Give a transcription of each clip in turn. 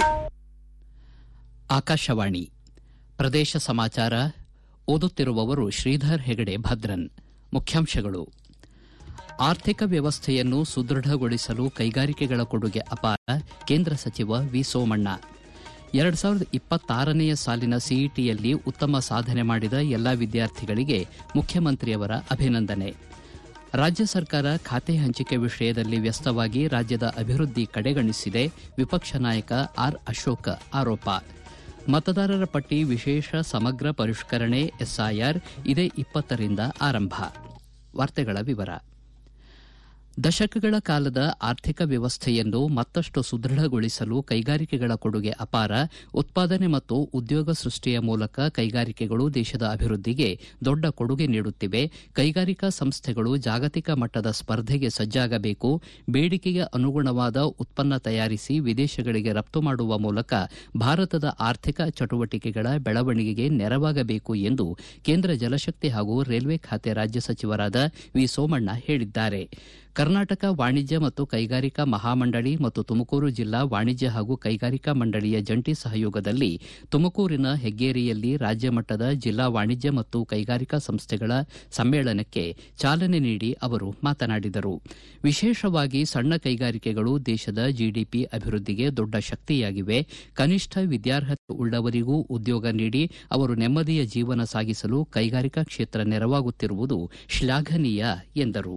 ಆಕಾಶವಾಣಿ ಪ್ರದೇಶ ಸಮಾಚಾರ ಓದುತ್ತಿರುವವರು ಶ್ರೀಧರ್ ಹೆಗಡೆ ಭದ್ರನ್ ಮುಖ್ಯಾಂಶಗಳು ಆರ್ಥಿಕ ವ್ಯವಸ್ಥೆಯನ್ನು ಸುದೃಢಗೊಳಿಸಲು ಕೈಗಾರಿಕೆಗಳ ಕೊಡುಗೆ ಅಪಾರ ಕೇಂದ್ರ ಸಚಿವ ವಿ ಸೋಮಣ್ಣ ಎರಡು ಸಾವಿರದ ಇಪ್ಪತ್ತಾರನೆಯ ಸಾಲಿನ ಸಿಇಟಿಯಲ್ಲಿ ಉತ್ತಮ ಸಾಧನೆ ಮಾಡಿದ ಎಲ್ಲಾ ವಿದ್ಯಾರ್ಥಿಗಳಿಗೆ ಮುಖ್ಯಮಂತ್ರಿಯವರ ಅಭಿನಂದನೆ ರಾಜ್ಯ ಸರ್ಕಾರ ಖಾತೆ ಹಂಚಿಕೆ ವಿಷಯದಲ್ಲಿ ವ್ಯಸ್ತವಾಗಿ ರಾಜ್ಯದ ಅಭಿವೃದ್ಧಿ ಕಡೆಗಣಿಸಿದೆ ವಿಪಕ್ಷ ನಾಯಕ ಆರ್ ಅಶೋಕ್ ಆರೋಪ ಮತದಾರರ ಪಟ್ಟಿ ವಿಶೇಷ ಸಮಗ್ರ ಪರಿಷ್ಕರಣೆ ಎಸ್ಐಆರ್ ಇದೇ ಇಪ್ಪತ್ತರಿಂದ ಆರಂಭ ವಾರ್ತೆಗಳ ವಿವರ ದಶಕಗಳ ಕಾಲದ ಆರ್ಥಿಕ ವ್ಯವಸ್ಥೆಯನ್ನು ಮತ್ತಷ್ಟು ಸುದೃಢಗೊಳಿಸಲು ಕೈಗಾರಿಕೆಗಳ ಕೊಡುಗೆ ಅಪಾರ ಉತ್ಪಾದನೆ ಮತ್ತು ಉದ್ಯೋಗ ಸೃಷ್ಟಿಯ ಮೂಲಕ ಕೈಗಾರಿಕೆಗಳು ದೇಶದ ಅಭಿವೃದ್ಧಿಗೆ ದೊಡ್ಡ ಕೊಡುಗೆ ನೀಡುತ್ತಿವೆ ಕೈಗಾರಿಕಾ ಸಂಸ್ಥೆಗಳು ಜಾಗತಿಕ ಮಟ್ಟದ ಸ್ಪರ್ಧೆಗೆ ಸಜ್ಜಾಗಬೇಕು ಬೇಡಿಕೆಗೆ ಅನುಗುಣವಾದ ಉತ್ಪನ್ನ ತಯಾರಿಸಿ ವಿದೇಶಗಳಿಗೆ ರಫ್ತು ಮಾಡುವ ಮೂಲಕ ಭಾರತದ ಆರ್ಥಿಕ ಚಟುವಟಿಕೆಗಳ ಬೆಳವಣಿಗೆಗೆ ನೆರವಾಗಬೇಕು ಎಂದು ಕೇಂದ್ರ ಜಲಶಕ್ತಿ ಹಾಗೂ ರೈಲ್ವೆ ಖಾತೆ ರಾಜ್ಯ ಸಚಿವರಾದ ವಿ ಸೋಮಣ್ಣ ಹೇಳಿದ್ದಾರೆ ಕರ್ನಾಟಕ ವಾಣಿಜ್ಯ ಮತ್ತು ಕೈಗಾರಿಕಾ ಮಹಾಮಂಡಳಿ ಮತ್ತು ತುಮಕೂರು ಜಿಲ್ಲಾ ವಾಣಿಜ್ಯ ಹಾಗೂ ಕೈಗಾರಿಕಾ ಮಂಡಳಿಯ ಜಂಟಿ ಸಹಯೋಗದಲ್ಲಿ ತುಮಕೂರಿನ ಹೆಗ್ಗೇರಿಯಲ್ಲಿ ರಾಜ್ಯ ಮಟ್ಟದ ಜಿಲ್ಲಾ ವಾಣಿಜ್ಯ ಮತ್ತು ಕೈಗಾರಿಕಾ ಸಂಸ್ಥೆಗಳ ಸಮ್ಮೇಳನಕ್ಕೆ ಚಾಲನೆ ನೀಡಿ ಅವರು ಮಾತನಾಡಿದರು ವಿಶೇಷವಾಗಿ ಸಣ್ಣ ಕೈಗಾರಿಕೆಗಳು ದೇಶದ ಜಿಡಿಪಿ ಅಭಿವೃದ್ಧಿಗೆ ದೊಡ್ಡ ಶಕ್ತಿಯಾಗಿವೆ ಕನಿಷ್ಠ ವಿದ್ಯಾರ್ಹತೆ ಉಳ್ಳವರಿಗೂ ಉದ್ಯೋಗ ನೀಡಿ ಅವರು ನೆಮ್ಮದಿಯ ಜೀವನ ಸಾಗಿಸಲು ಕೈಗಾರಿಕಾ ಕ್ಷೇತ್ರ ನೆರವಾಗುತ್ತಿರುವುದು ಶ್ಲಾಘನೀಯ ಎಂದರು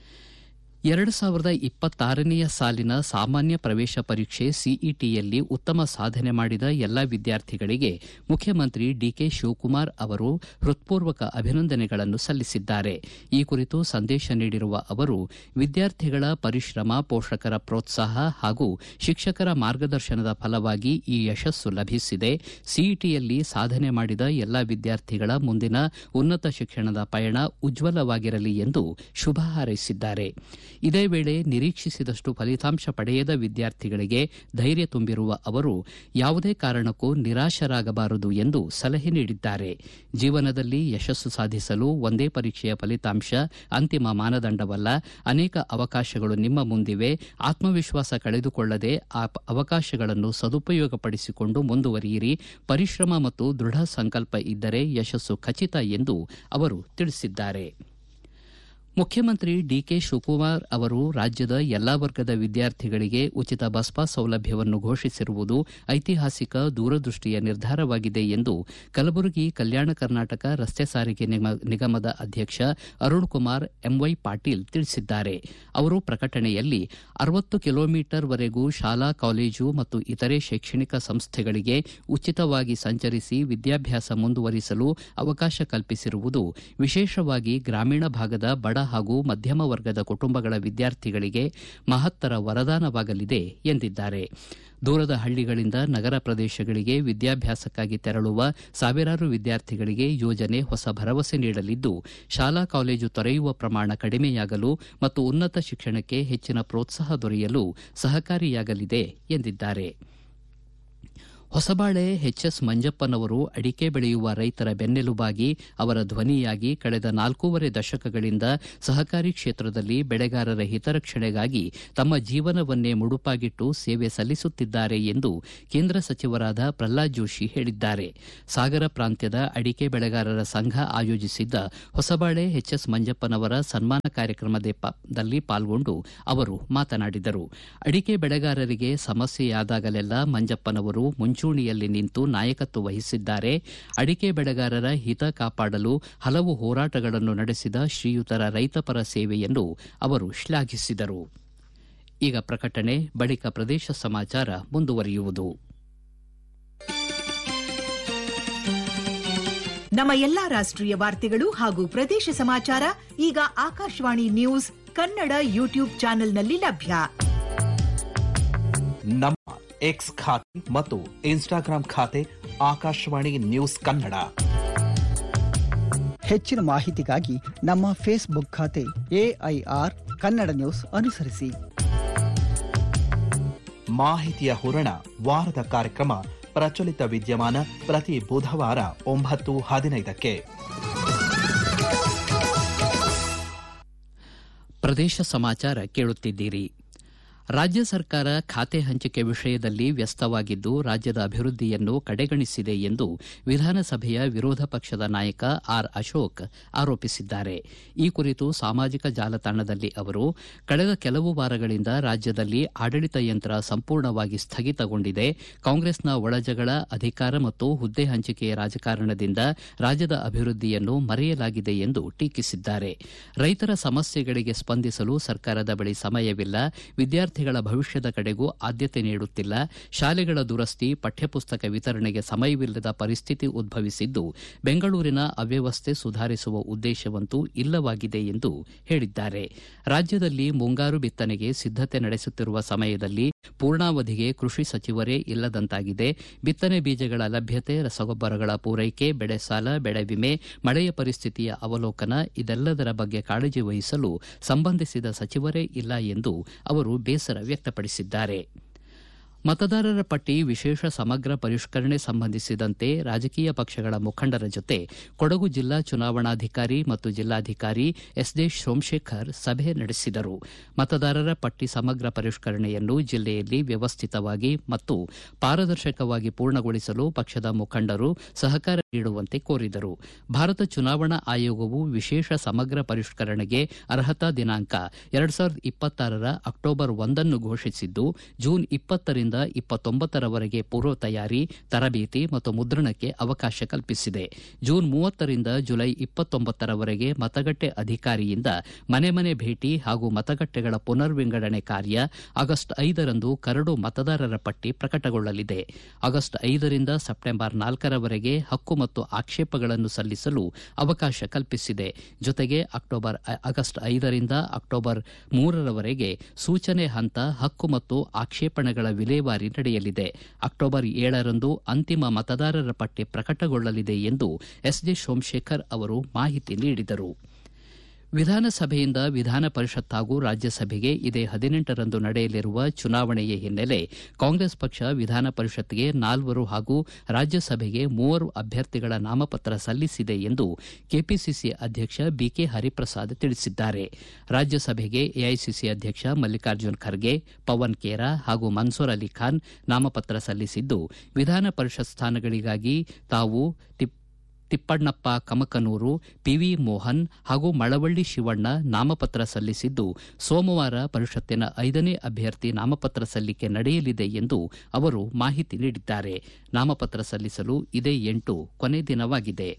ಎರಡು ಸಾವಿರದ ಇಪ್ಪತ್ತಾರನೆಯ ಸಾಲಿನ ಸಾಮಾನ್ಯ ಪ್ರವೇಶ ಪರೀಕ್ಷೆ ಸಿಇಟಿಯಲ್ಲಿ ಉತ್ತಮ ಸಾಧನೆ ಮಾಡಿದ ಎಲ್ಲಾ ವಿದ್ಯಾರ್ಥಿಗಳಿಗೆ ಮುಖ್ಯಮಂತ್ರಿ ಡಿಕೆ ಶಿವಕುಮಾರ್ ಅವರು ಹೃತ್ಪೂರ್ವಕ ಅಭಿನಂದನೆಗಳನ್ನು ಸಲ್ಲಿಸಿದ್ದಾರೆ ಈ ಕುರಿತು ಸಂದೇಶ ನೀಡಿರುವ ಅವರು ವಿದ್ಯಾರ್ಥಿಗಳ ಪರಿಶ್ರಮ ಪೋಷಕರ ಪ್ರೋತ್ಸಾಹ ಹಾಗೂ ಶಿಕ್ಷಕರ ಮಾರ್ಗದರ್ಶನದ ಫಲವಾಗಿ ಈ ಯಶಸ್ಸು ಲಭಿಸಿದೆ ಸಿಇಟಿಯಲ್ಲಿ ಸಾಧನೆ ಮಾಡಿದ ಎಲ್ಲಾ ವಿದ್ಯಾರ್ಥಿಗಳ ಮುಂದಿನ ಉನ್ನತ ಶಿಕ್ಷಣದ ಪಯಣ ಉಜ್ವಲವಾಗಿರಲಿ ಎಂದು ಶುಭ ಹಾರೈಸಿದ್ದಾರೆ ಇದೇ ವೇಳೆ ನಿರೀಕ್ಷಿಸಿದಷ್ಟು ಫಲಿತಾಂಶ ಪಡೆಯದ ವಿದ್ಯಾರ್ಥಿಗಳಿಗೆ ಧೈರ್ಯ ತುಂಬಿರುವ ಅವರು ಯಾವುದೇ ಕಾರಣಕ್ಕೂ ನಿರಾಶರಾಗಬಾರದು ಎಂದು ಸಲಹೆ ನೀಡಿದ್ದಾರೆ ಜೀವನದಲ್ಲಿ ಯಶಸ್ಸು ಸಾಧಿಸಲು ಒಂದೇ ಪರೀಕ್ಷೆಯ ಫಲಿತಾಂಶ ಅಂತಿಮ ಮಾನದಂಡವಲ್ಲ ಅನೇಕ ಅವಕಾಶಗಳು ನಿಮ್ಮ ಮುಂದಿವೆ ಆತ್ಮವಿಶ್ವಾಸ ಕಳೆದುಕೊಳ್ಳದೆ ಆ ಅವಕಾಶಗಳನ್ನು ಸದುಪಯೋಗಪಡಿಸಿಕೊಂಡು ಮುಂದುವರಿಯಿರಿ ಪರಿಶ್ರಮ ಮತ್ತು ದೃಢ ಸಂಕಲ್ಪ ಇದ್ದರೆ ಯಶಸ್ಸು ಖಚಿತ ಎಂದು ಅವರು ತಿಳಿಸಿದ್ದಾರೆ ಮುಖ್ಯಮಂತ್ರಿ ಡಿಕೆ ಶಿವಕುಮಾರ್ ಅವರು ರಾಜ್ಯದ ಎಲ್ಲಾ ವರ್ಗದ ವಿದ್ಯಾರ್ಥಿಗಳಿಗೆ ಉಚಿತ ಬಸ್ ಪಾಸ್ ಸೌಲಭ್ಯವನ್ನು ಘೋಷಿಸಿರುವುದು ಐತಿಹಾಸಿಕ ದೂರದೃಷ್ಟಿಯ ನಿರ್ಧಾರವಾಗಿದೆ ಎಂದು ಕಲಬುರಗಿ ಕಲ್ಯಾಣ ಕರ್ನಾಟಕ ರಸ್ತೆ ಸಾರಿಗೆ ನಿಗಮದ ಅಧ್ಯಕ್ಷ ಅರುಣ್ ಕುಮಾರ್ ಎಂವೈ ಪಾಟೀಲ್ ತಿಳಿಸಿದ್ದಾರೆ ಅವರು ಪ್ರಕಟಣೆಯಲ್ಲಿ ಅರವತ್ತು ಕಿಲೋಮೀಟರ್ ವರೆಗೂ ಶಾಲಾ ಕಾಲೇಜು ಮತ್ತು ಇತರೆ ಶೈಕ್ಷಣಿಕ ಸಂಸ್ಥೆಗಳಿಗೆ ಉಚಿತವಾಗಿ ಸಂಚರಿಸಿ ವಿದ್ಯಾಭ್ಯಾಸ ಮುಂದುವರಿಸಲು ಅವಕಾಶ ಕಲ್ಪಿಸಿರುವುದು ವಿಶೇಷವಾಗಿ ಗ್ರಾಮೀಣ ಭಾಗದ ಬಡ ಹಾಗೂ ಮಧ್ಯಮ ವರ್ಗದ ಕುಟುಂಬಗಳ ವಿದ್ಯಾರ್ಥಿಗಳಿಗೆ ಮಹತ್ತರ ವರದಾನವಾಗಲಿದೆ ಎಂದಿದ್ದಾರೆ ದೂರದ ಹಳ್ಳಿಗಳಿಂದ ನಗರ ಪ್ರದೇಶಗಳಿಗೆ ವಿದ್ಯಾಭ್ಯಾಸಕ್ಕಾಗಿ ತೆರಳುವ ಸಾವಿರಾರು ವಿದ್ಯಾರ್ಥಿಗಳಿಗೆ ಯೋಜನೆ ಹೊಸ ಭರವಸೆ ನೀಡಲಿದ್ದು ಶಾಲಾ ಕಾಲೇಜು ತೊರೆಯುವ ಪ್ರಮಾಣ ಕಡಿಮೆಯಾಗಲು ಮತ್ತು ಉನ್ನತ ಶಿಕ್ಷಣಕ್ಕೆ ಹೆಚ್ಚಿನ ಪ್ರೋತ್ಸಾಹ ದೊರೆಯಲು ಸಹಕಾರಿಯಾಗಲಿದೆ ಎಂದಿದ್ದಾರೆ ಹೊಸಬಾಳೆ ಎಚ್ಎಸ್ ಮಂಜಪ್ಪನವರು ಅಡಿಕೆ ಬೆಳೆಯುವ ರೈತರ ಬೆನ್ನೆಲುಬಾಗಿ ಅವರ ಧ್ವನಿಯಾಗಿ ಕಳೆದ ನಾಲ್ಕೂವರೆ ದಶಕಗಳಿಂದ ಸಹಕಾರಿ ಕ್ಷೇತ್ರದಲ್ಲಿ ಬೆಳೆಗಾರರ ಹಿತರಕ್ಷಣೆಗಾಗಿ ತಮ್ಮ ಜೀವನವನ್ನೇ ಮುಡುಪಾಗಿಟ್ಟು ಸೇವೆ ಸಲ್ಲಿಸುತ್ತಿದ್ದಾರೆ ಎಂದು ಕೇಂದ್ರ ಸಚಿವರಾದ ಪ್ರಹ್ಲಾದ್ ಜೋಶಿ ಹೇಳಿದ್ದಾರೆ ಸಾಗರ ಪ್ರಾಂತ್ಯದ ಅಡಿಕೆ ಬೆಳೆಗಾರರ ಸಂಘ ಆಯೋಜಿಸಿದ್ದ ಹೊಸಬಾಳೆ ಎಚ್ಎಸ್ ಮಂಜಪ್ಪನವರ ಸನ್ಮಾನ ಕಾರ್ಯಕ್ರಮದಲ್ಲಿ ಪಾಲ್ಗೊಂಡು ಅವರು ಮಾತನಾಡಿದರು ಅಡಿಕೆ ಬೆಳೆಗಾರರಿಗೆ ಸಮಸ್ಯೆಯಾದಾಗಲೆಲ್ಲ ಮಂಜಪ್ಪನವರು ಮುಂಚೂಣಿಯಲ್ಲಿ ನಿಂತು ನಾಯಕತ್ವ ವಹಿಸಿದ್ದಾರೆ ಅಡಿಕೆ ಬೆಳೆಗಾರರ ಹಿತ ಕಾಪಾಡಲು ಹಲವು ಹೋರಾಟಗಳನ್ನು ನಡೆಸಿದ ಶ್ರೀಯುತರ ರೈತಪರ ಸೇವೆಯನ್ನು ಅವರು ಶ್ಲಾಘಿಸಿದರು ಈಗ ಪ್ರಕಟಣೆ ಬಳಿಕ ಪ್ರದೇಶ ಸಮಾಚಾರ ಮುಂದುವರಿಯುವುದು ನಮ್ಮ ಎಲ್ಲಾ ರಾಷ್ಟ್ರೀಯ ವಾರ್ತೆಗಳು ಹಾಗೂ ಪ್ರದೇಶ ಸಮಾಚಾರ ಈಗ ಆಕಾಶವಾಣಿ ನ್ಯೂಸ್ ಕನ್ನಡ ಯೂಟ್ಯೂಬ್ ಚಾನೆಲ್ನಲ್ಲಿ ಲಭ್ಯ ನಮ್ಮ ಎಕ್ಸ್ ಖಾತೆ ಮತ್ತು ಇನ್ಸ್ಟಾಗ್ರಾಂ ಖಾತೆ ಆಕಾಶವಾಣಿ ನ್ಯೂಸ್ ಕನ್ನಡ ಹೆಚ್ಚಿನ ಮಾಹಿತಿಗಾಗಿ ನಮ್ಮ ಫೇಸ್ಬುಕ್ ಖಾತೆ ಎಐಆರ್ ಕನ್ನಡ ನ್ಯೂಸ್ ಅನುಸರಿಸಿ ಮಾಹಿತಿಯ ಹೂರಣ ವಾರದ ಕಾರ್ಯಕ್ರಮ ಪ್ರಚಲಿತ ವಿದ್ಯಮಾನ ಪ್ರತಿ ಬುಧವಾರ ಒಂಬತ್ತು ಹದಿನೈದಕ್ಕೆ ಪ್ರದೇಶ ಸಮಾಚಾರ ಕೇಳುತ್ತಿದ್ದೀರಿ ರಾಜ್ಯ ಸರ್ಕಾರ ಖಾತೆ ಹಂಚಿಕೆ ವಿಷಯದಲ್ಲಿ ವ್ಯಸ್ತವಾಗಿದ್ದು ರಾಜ್ಯದ ಅಭಿವೃದ್ಧಿಯನ್ನು ಕಡೆಗಣಿಸಿದೆ ಎಂದು ವಿಧಾನಸಭೆಯ ವಿರೋಧ ಪಕ್ಷದ ನಾಯಕ ಆರ್ ಅಶೋಕ್ ಆರೋಪಿಸಿದ್ದಾರೆ ಈ ಕುರಿತು ಸಾಮಾಜಿಕ ಜಾಲತಾಣದಲ್ಲಿ ಅವರು ಕಳೆದ ಕೆಲವು ವಾರಗಳಿಂದ ರಾಜ್ಯದಲ್ಲಿ ಆಡಳಿತ ಯಂತ್ರ ಸಂಪೂರ್ಣವಾಗಿ ಸ್ಥಗಿತಗೊಂಡಿದೆ ಕಾಂಗ್ರೆಸ್ನ ಒಳಜಗಳ ಅಧಿಕಾರ ಮತ್ತು ಹುದ್ದೆ ಹಂಚಿಕೆಯ ರಾಜಕಾರಣದಿಂದ ರಾಜ್ಯದ ಅಭಿವೃದ್ಧಿಯನ್ನು ಮರೆಯಲಾಗಿದೆ ಎಂದು ಟೀಕಿಸಿದ್ದಾರೆ ರೈತರ ಸಮಸ್ಯೆಗಳಿಗೆ ಸ್ಪಂದಿಸಲು ಸರ್ಕಾರದ ಬಳಿ ಸಮಯವಿಲ್ಲ ವಿದ್ಯಾರ್ಥಿ ವಿದ್ಯಾರ್ಥಿಗಳ ಭವಿಷ್ಯದ ಕಡೆಗೂ ಆದ್ಯತೆ ನೀಡುತ್ತಿಲ್ಲ ಶಾಲೆಗಳ ದುರಸ್ತಿ ಪಠ್ಯಪುಸ್ತಕ ವಿತರಣೆಗೆ ಸಮಯವಿಲ್ಲದ ಪರಿಸ್ಥಿತಿ ಉದ್ಭವಿಸಿದ್ದು ಬೆಂಗಳೂರಿನ ಅವ್ಯವಸ್ಥೆ ಸುಧಾರಿಸುವ ಉದ್ದೇಶವಂತೂ ಇಲ್ಲವಾಗಿದೆ ಎಂದು ಹೇಳಿದ್ದಾರೆ ರಾಜ್ಯದಲ್ಲಿ ಮುಂಗಾರು ಬಿತ್ತನೆಗೆ ಸಿದ್ದತೆ ನಡೆಸುತ್ತಿರುವ ಸಮಯದಲ್ಲಿ ಪೂರ್ಣಾವಧಿಗೆ ಕೃಷಿ ಸಚಿವರೇ ಇಲ್ಲದಂತಾಗಿದೆ ಬಿತ್ತನೆ ಬೀಜಗಳ ಲಭ್ಯತೆ ರಸಗೊಬ್ಬರಗಳ ಪೂರೈಕೆ ಬೆಳೆ ಸಾಲ ಬೆಳೆ ವಿಮೆ ಮಳೆಯ ಪರಿಸ್ಥಿತಿಯ ಅವಲೋಕನ ಇದೆಲ್ಲದರ ಬಗ್ಗೆ ಕಾಳಜಿ ವಹಿಸಲು ಸಂಬಂಧಿಸಿದ ಸಚಿವರೇ ಇಲ್ಲ ಎಂದು ಅವರು ಬೇಸರ ವ್ಯಕ್ತಪಡಿಸಿದ್ದಾರೆ ಮತದಾರರ ಪಟ್ಟಿ ವಿಶೇಷ ಸಮಗ್ರ ಪರಿಷ್ಕರಣೆ ಸಂಬಂಧಿಸಿದಂತೆ ರಾಜಕೀಯ ಪಕ್ಷಗಳ ಮುಖಂಡರ ಜೊತೆ ಕೊಡಗು ಜಿಲ್ಲಾ ಚುನಾವಣಾಧಿಕಾರಿ ಮತ್ತು ಜಿಲ್ಲಾಧಿಕಾರಿ ಎಸ್ ಡಿ ಸೋಮಶೇಖರ್ ಸಭೆ ನಡೆಸಿದರು ಮತದಾರರ ಪಟ್ಟಿ ಸಮಗ್ರ ಪರಿಷ್ಕರಣೆಯನ್ನು ಜಿಲ್ಲೆಯಲ್ಲಿ ವ್ಯವಸ್ಥಿತವಾಗಿ ಮತ್ತು ಪಾರದರ್ಶಕವಾಗಿ ಪೂರ್ಣಗೊಳಿಸಲು ಪಕ್ಷದ ಮುಖಂಡರು ಸಹಕಾರ ನೀಡುವಂತೆ ಕೋರಿದರು ಭಾರತ ಚುನಾವಣಾ ಆಯೋಗವು ವಿಶೇಷ ಸಮಗ್ರ ಪರಿಷ್ಕರಣೆಗೆ ಅರ್ಹತಾ ದಿನಾಂಕ ಎರಡು ಸಾವಿರದ ಇಪ್ಪತ್ತಾರರ ಅಕ್ಟೋಬರ್ ಒಂದನ್ನು ಘೋಷಿಸಿದ್ದು ಜೂನ್ ಇಪ್ಪತ್ತರಿಂದ ಇಪ್ಪತ್ತೊಂಬತ್ತರವರೆಗೆ ಪೂರ್ವ ತಯಾರಿ ತರಬೇತಿ ಮತ್ತು ಮುದ್ರಣಕ್ಕೆ ಅವಕಾಶ ಕಲ್ಪಿಸಿದೆ ಜೂನ್ ಮೂವತ್ತರಿಂದ ಜುಲೈ ಇಪ್ಪತ್ತೊಂಬತ್ತರವರೆಗೆ ಮತಗಟ್ಟೆ ಅಧಿಕಾರಿಯಿಂದ ಮನೆ ಮನೆ ಭೇಟಿ ಹಾಗೂ ಮತಗಟ್ಟೆಗಳ ಪುನರ್ ವಿಂಗಡಣೆ ಕಾರ್ಯ ಆಗಸ್ಟ್ ಐದರಂದು ಕರಡು ಮತದಾರರ ಪಟ್ಟಿ ಪ್ರಕಟಗೊಳ್ಳಲಿದೆ ಆಗಸ್ಟ್ ಐದರಿಂದ ಸೆಪ್ಟೆಂಬರ್ ನಾಲ್ಕರವರೆಗೆ ಹಕ್ಕು ಮತ್ತು ಆಕ್ಷೇಪಗಳನ್ನು ಸಲ್ಲಿಸಲು ಅವಕಾಶ ಕಲ್ಪಿಸಿದೆ ಜೊತೆಗೆ ಅಕ್ಟೋಬರ್ ಆಗಸ್ಟ್ ಐದರಿಂದ ಅಕ್ಟೋಬರ್ ಮೂರರವರೆಗೆ ಸೂಚನೆ ಹಂತ ಹಕ್ಕು ಮತ್ತು ಆಕ್ಷೇಪಣೆಗಳ ವಿಲೇವಾರಿ ನಡೆಯಲಿದೆ ಅಕ್ಟೋಬರ್ ಏಳರಂದು ಅಂತಿಮ ಮತದಾರರ ಪಟ್ಟಿ ಪ್ರಕಟಗೊಳ್ಳಲಿದೆ ಎಂದು ಎಸ್ ಜೆ ಸೋಮಶೇಖರ್ ಅವರು ಮಾಹಿತಿ ನೀಡಿದರು ವಿಧಾನಸಭೆಯಿಂದ ವಿಧಾನ ಪರಿಷತ್ ಹಾಗೂ ರಾಜ್ಯಸಭೆಗೆ ಇದೇ ಹದಿನೆಂಟರಂದು ನಡೆಯಲಿರುವ ಚುನಾವಣೆಯ ಹಿನ್ನೆಲೆ ಕಾಂಗ್ರೆಸ್ ಪಕ್ಷ ವಿಧಾನ ಪರಿಷತ್ಗೆ ನಾಲ್ವರು ಹಾಗೂ ರಾಜ್ಯಸಭೆಗೆ ಮೂವರು ಅಭ್ಯರ್ಥಿಗಳ ನಾಮಪತ್ರ ಸಲ್ಲಿಸಿದೆ ಎಂದು ಕೆಪಿಸಿಸಿ ಅಧ್ಯಕ್ಷ ಬಿಕೆ ಹರಿಪ್ರಸಾದ್ ತಿಳಿಸಿದ್ದಾರೆ ರಾಜ್ಯಸಭೆಗೆ ಎಐಸಿಸಿ ಅಧ್ಯಕ್ಷ ಮಲ್ಲಿಕಾರ್ಜುನ್ ಖರ್ಗೆ ಪವನ್ ಖೇರಾ ಹಾಗೂ ಮನ್ಸೂರ್ ಅಲಿ ಖಾನ್ ನಾಮಪತ್ರ ಸಲ್ಲಿಸಿದ್ದು ವಿಧಾನ ಪರಿಷತ್ ಸ್ಥಾನಗಳಿಗಾಗಿ ತಾವು ತಿಪ್ಪಣ್ಣಪ್ಪ ಕಮಕನೂರು ಪಿವಿ ಮೋಹನ್ ಹಾಗೂ ಮಳವಳ್ಳಿ ಶಿವಣ್ಣ ನಾಮಪತ್ರ ಸಲ್ಲಿಸಿದ್ದು ಸೋಮವಾರ ಪರಿಷತ್ತಿನ ಐದನೇ ಅಭ್ಯರ್ಥಿ ನಾಮಪತ್ರ ಸಲ್ಲಿಕೆ ನಡೆಯಲಿದೆ ಎಂದು ಅವರು ಮಾಹಿತಿ ನೀಡಿದ್ದಾರೆ ನಾಮಪತ್ರ ಸಲ್ಲಿಸಲು ಇದೇ ಎಂಟು ಕೊನೆ ದಿನವಾಗಿದೆ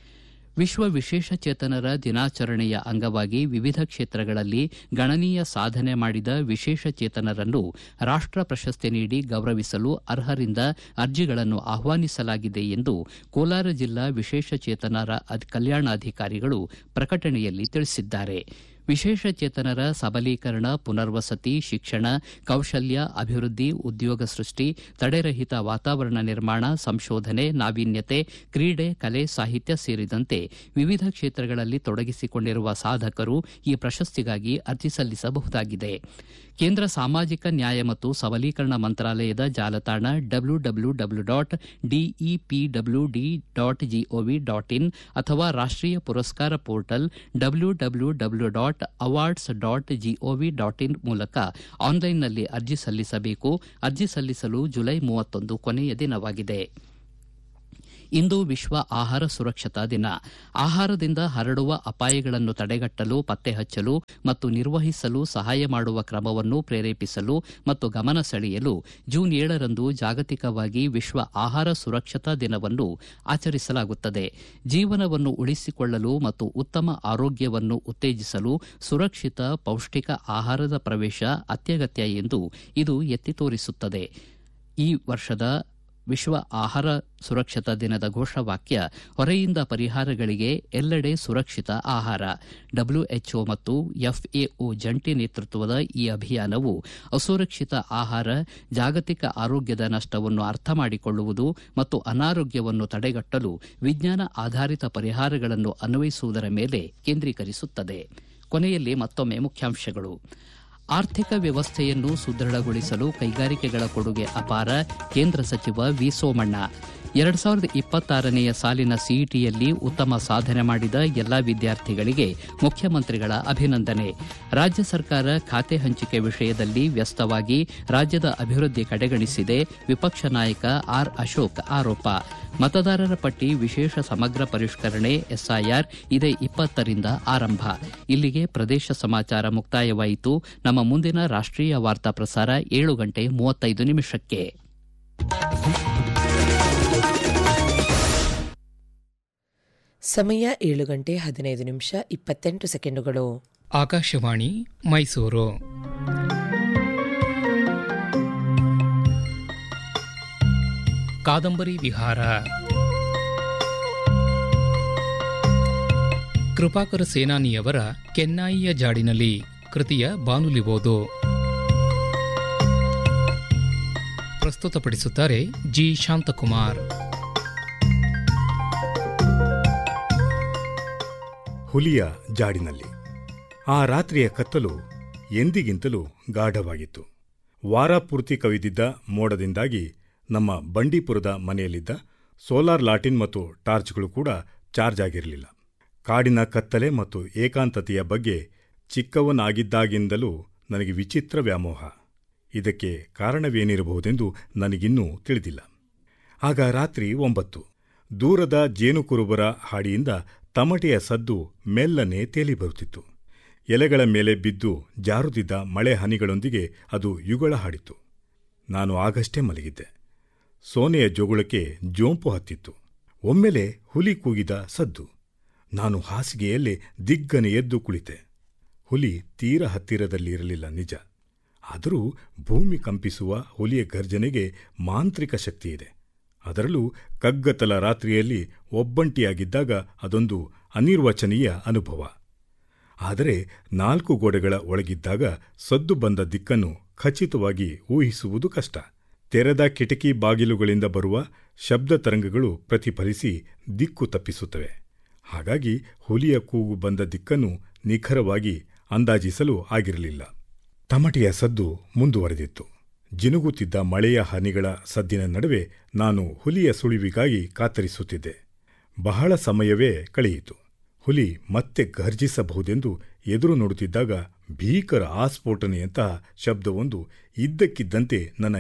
ವಿಶ್ವ ವಿಶೇಷಚೇತನರ ದಿನಾಚರಣೆಯ ಅಂಗವಾಗಿ ವಿವಿಧ ಕ್ಷೇತ್ರಗಳಲ್ಲಿ ಗಣನೀಯ ಸಾಧನೆ ಮಾಡಿದ ವಿಶೇಷಚೇತನರನ್ನು ರಾಷ್ಟ ಪ್ರಶಸ್ತಿ ನೀಡಿ ಗೌರವಿಸಲು ಅರ್ಹರಿಂದ ಅರ್ಜಿಗಳನ್ನು ಆಹ್ವಾನಿಸಲಾಗಿದೆ ಎಂದು ಕೋಲಾರ ಜಿಲ್ಲಾ ವಿಶೇಷಚೇತನರ ಕಲ್ಯಾಣಾಧಿಕಾರಿಗಳು ಪ್ರಕಟಣೆಯಲ್ಲಿ ತಿಳಿಸಿದ್ದಾರೆ ವಿಶೇಷಚೇತನರ ಸಬಲೀಕರಣ ಪುನರ್ವಸತಿ ಶಿಕ್ಷಣ ಕೌಶಲ್ಯ ಅಭಿವೃದ್ಧಿ ಉದ್ಯೋಗ ಸೃಷ್ಟಿ ತಡೆರಹಿತ ವಾತಾವರಣ ನಿರ್ಮಾಣ ಸಂಶೋಧನೆ ನಾವೀನ್ಯತೆ ಕ್ರೀಡೆ ಕಲೆ ಸಾಹಿತ್ಯ ಸೇರಿದಂತೆ ವಿವಿಧ ಕ್ಷೇತ್ರಗಳಲ್ಲಿ ತೊಡಗಿಸಿಕೊಂಡಿರುವ ಸಾಧಕರು ಈ ಪ್ರಶಸ್ತಿಗಾಗಿ ಅರ್ಜಿ ಸಲ್ಲಿಸಬಹುದಾಗಿದೆ ಕೇಂದ್ರ ಸಾಮಾಜಿಕ ನ್ಯಾಯ ಮತ್ತು ಸಬಲೀಕರಣ ಮಂತ್ರಾಲಯದ ಜಾಲತಾಣ W W W dot D E P W D dot G O V dot in ಅಥವಾ ರಾಷ್ಟೀಯ ಪುರಸ್ಕಾರ portal W W W dot awards dot G O V dot in ಮೂಲಕ ಆನ್ಲೈನ್ನಲ್ಲಿ ಅರ್ಜಿ ಸಲ್ಲಿಸಬೇಕು ಅರ್ಜಿ ಸಲ್ಲಿಸಲು ಜುಲೈ ಮೂವತ್ತೊಂದು ಕೊನೆಯ ದಿನವಾಗಿದೆ ಇಂದು ವಿಶ್ವ ಆಹಾರ ಸುರಕ್ಷತಾ ದಿನ ಆಹಾರದಿಂದ ಹರಡುವ ಅಪಾಯಗಳನ್ನು ತಡೆಗಟ್ಟಲು ಪತ್ತೆ ಹಚ್ಚಲು ಮತ್ತು ನಿರ್ವಹಿಸಲು ಸಹಾಯ ಮಾಡುವ ಕ್ರಮವನ್ನು ಪ್ರೇರೇಪಿಸಲು ಮತ್ತು ಗಮನ ಸೆಳೆಯಲು ಜೂನ್ ಏಳರಂದು ಜಾಗತಿಕವಾಗಿ ವಿಶ್ವ ಆಹಾರ ಸುರಕ್ಷತಾ ದಿನವನ್ನು ಆಚರಿಸಲಾಗುತ್ತದೆ ಜೀವನವನ್ನು ಉಳಿಸಿಕೊಳ್ಳಲು ಮತ್ತು ಉತ್ತಮ ಆರೋಗ್ಯವನ್ನು ಉತ್ತೇಜಿಸಲು ಸುರಕ್ಷಿತ ಪೌಷ್ಟಿಕ ಆಹಾರದ ಪ್ರವೇಶ ಅತ್ಯಗತ್ಯ ಎಂದು ಇದು ಎತ್ತಿ ತೋರಿಸುತ್ತದೆ ಈ ವರ್ಷದ ವಿಶ್ವ ಆಹಾರ ಸುರಕ್ಷತಾ ದಿನದ ಘೋಷವಾಕ್ಯ ಹೊರೆಯಿಂದ ಪರಿಹಾರಗಳಿಗೆ ಎಲ್ಲೆಡೆ ಸುರಕ್ಷಿತ ಆಹಾರ ಡಬ್ಲ್ಯೂಎಚ್ಒ ಮತ್ತು ಎಫ್ಎಒ ಜಂಟಿ ನೇತೃತ್ವದ ಈ ಅಭಿಯಾನವು ಅಸುರಕ್ಷಿತ ಆಹಾರ ಜಾಗತಿಕ ಆರೋಗ್ಯದ ನಷ್ಟವನ್ನು ಅರ್ಥ ಮಾಡಿಕೊಳ್ಳುವುದು ಮತ್ತು ಅನಾರೋಗ್ಯವನ್ನು ತಡೆಗಟ್ಟಲು ವಿಜ್ಞಾನ ಆಧಾರಿತ ಪರಿಹಾರಗಳನ್ನು ಅನ್ವಯಿಸುವುದರ ಮೇಲೆ ಕೇಂದ್ರೀಕರಿಸುತ್ತದೆ ಕೊನೆಯಲ್ಲಿ ಮತ್ತೊಮ್ಮೆ ಮುಖ್ಯಾಂಶಗಳು ಆರ್ಥಿಕ ವ್ಯವಸ್ಥೆಯನ್ನು ಸುದೃಢಗೊಳಿಸಲು ಕೈಗಾರಿಕೆಗಳ ಕೊಡುಗೆ ಅಪಾರ ಕೇಂದ್ರ ಸಚಿವ ವಿ ಸೋಮಣ್ಣ ಎರಡ್ ಸಾವಿರದ ಇಪ್ಪತ್ತಾರನೆಯ ಸಾಲಿನ ಸಿಇಟಿಯಲ್ಲಿ ಉತ್ತಮ ಸಾಧನೆ ಮಾಡಿದ ಎಲ್ಲಾ ವಿದ್ಯಾರ್ಥಿಗಳಿಗೆ ಮುಖ್ಯಮಂತ್ರಿಗಳ ಅಭಿನಂದನೆ ರಾಜ್ಯ ಸರ್ಕಾರ ಖಾತೆ ಹಂಚಿಕೆ ವಿಷಯದಲ್ಲಿ ವ್ಯಸ್ತವಾಗಿ ರಾಜ್ಯದ ಅಭಿವೃದ್ಧಿ ಕಡೆಗಣಿಸಿದೆ ವಿಪಕ್ಷ ನಾಯಕ ಆರ್ ಅಶೋಕ್ ಆರೋಪ ಮತದಾರರ ಪಟ್ಟಿ ವಿಶೇಷ ಸಮಗ್ರ ಪರಿಷ್ಕರಣೆ ಎಸ್ಐಆರ್ ಇದೇ ಇಪ್ಪತ್ತರಿಂದ ಆರಂಭ ಇಲ್ಲಿಗೆ ಪ್ರದೇಶ ಸಮಾಚಾರ ಮುಕ್ತಾಯವಾಯಿತು ನಮ್ಮ ಮುಂದಿನ ರಾಷ್ಟೀಯ ವಾರ್ತಾ ಪ್ರಸಾರ ಏಳು ಗಂಟೆ ಮೂವತ್ತೈದು ನಿಮಿಷಕ್ಕೆ ಸಮಯ ಏಳು ಗಂಟೆ ಹದಿನೈದು ನಿಮಿಷ ಇಪ್ಪತ್ತೆಂಟು ಸೆಕೆಂಡುಗಳು ಆಕಾಶವಾಣಿ ಮೈಸೂರು ಕಾದಂಬರಿ ವಿಹಾರ ಕೃಪಾಕರ ಸೇನಾನಿಯವರ ಕೆನ್ನಾಯಿಯ ಜಾಡಿನಲ್ಲಿ ಕೃತಿಯ ಬಾನುಲಿ ಓದು ಪ್ರಸ್ತುತಪಡಿಸುತ್ತಾರೆ ಜಿ ಶಾಂತಕುಮಾರ್ ಹುಲಿಯ ಜಾಡಿನಲ್ಲಿ ಆ ರಾತ್ರಿಯ ಕತ್ತಲು ಎಂದಿಗಿಂತಲೂ ಗಾಢವಾಗಿತ್ತು ವಾರ ಪೂರ್ತಿ ಕವಿದಿದ್ದ ಮೋಡದಿಂದಾಗಿ ನಮ್ಮ ಬಂಡೀಪುರದ ಮನೆಯಲ್ಲಿದ್ದ ಸೋಲಾರ್ ಲಾಟಿನ್ ಮತ್ತು ಟಾರ್ಚ್ಗಳು ಕೂಡ ಚಾರ್ಜ್ ಆಗಿರಲಿಲ್ಲ ಕಾಡಿನ ಕತ್ತಲೆ ಮತ್ತು ಏಕಾಂತತೆಯ ಬಗ್ಗೆ ಚಿಕ್ಕವನಾಗಿದ್ದಾಗಿಂದಲೂ ನನಗೆ ವಿಚಿತ್ರ ವ್ಯಾಮೋಹ ಇದಕ್ಕೆ ಕಾರಣವೇನಿರಬಹುದೆಂದು ನನಗಿನ್ನೂ ತಿಳಿದಿಲ್ಲ ಆಗ ರಾತ್ರಿ ಒಂಬತ್ತು ದೂರದ ಜೇನುಕುರುಬರ ಹಾಡಿಯಿಂದ ತಮಟೆಯ ಸದ್ದು ಮೆಲ್ಲನೆ ತೇಲಿ ಬರುತ್ತಿತ್ತು ಎಲೆಗಳ ಮೇಲೆ ಬಿದ್ದು ಜಾರುತ್ತಿದ್ದ ಮಳೆ ಹನಿಗಳೊಂದಿಗೆ ಅದು ಯುಗಳ ಹಾಡಿತು ನಾನು ಆಗಷ್ಟೇ ಮಲಗಿದ್ದೆ ಸೋನೆಯ ಜೋಗುಳಕ್ಕೆ ಜೋಂಪು ಹತ್ತಿತ್ತು ಒಮ್ಮೆಲೆ ಹುಲಿ ಕೂಗಿದ ಸದ್ದು ನಾನು ಹಾಸಿಗೆಯಲ್ಲೇ ದಿಗ್ಗನೆ ಎದ್ದು ಕುಳಿತೆ ಹುಲಿ ತೀರ ಹತ್ತಿರದಲ್ಲಿ ಇರಲಿಲ್ಲ ನಿಜ ಆದರೂ ಭೂಮಿ ಕಂಪಿಸುವ ಹುಲಿಯ ಗರ್ಜನೆಗೆ ಮಾಂತ್ರಿಕ ಶಕ್ತಿಯಿದೆ ಅದರಲ್ಲೂ ಕಗ್ಗತ್ತಲ ರಾತ್ರಿಯಲ್ಲಿ ಒಬ್ಬಂಟಿಯಾಗಿದ್ದಾಗ ಅದೊಂದು ಅನಿರ್ವಚನೀಯ ಅನುಭವ ಆದರೆ ನಾಲ್ಕು ಗೋಡೆಗಳ ಒಳಗಿದ್ದಾಗ ಸದ್ದು ಬಂದ ದಿಕ್ಕನ್ನು ಖಚಿತವಾಗಿ ಊಹಿಸುವುದು ಕಷ್ಟ ತೆರೆದ ಕಿಟಕಿ ಬಾಗಿಲುಗಳಿಂದ ಬರುವ ಶಬ್ದ ತರಂಗಗಳು ಪ್ರತಿಫಲಿಸಿ ದಿಕ್ಕು ತಪ್ಪಿಸುತ್ತವೆ ಹಾಗಾಗಿ ಹುಲಿಯ ಕೂಗು ಬಂದ ದಿಕ್ಕನ್ನು ನಿಖರವಾಗಿ ಅಂದಾಜಿಸಲು ಆಗಿರಲಿಲ್ಲ ತಮಟೆಯ ಸದ್ದು ಮುಂದುವರೆದಿತ್ತು ಜಿನುಗುತ್ತಿದ್ದ ಮಳೆಯ ಹನಿಗಳ ಸದ್ದಿನ ನಡುವೆ ನಾನು ಹುಲಿಯ ಸುಳಿವಿಗಾಗಿ ಕಾತರಿಸುತ್ತಿದ್ದೆ ಬಹಳ ಸಮಯವೇ ಕಳೆಯಿತು ಹುಲಿ ಮತ್ತೆ ಗರ್ಜಿಸಬಹುದೆಂದು ಎದುರು ನೋಡುತ್ತಿದ್ದಾಗ ಭೀಕರ ಆಸ್ಫೋಟನೆಯಂತಹ ಶಬ್ದವೊಂದು ಇದ್ದಕ್ಕಿದ್ದಂತೆ ನನ್ನ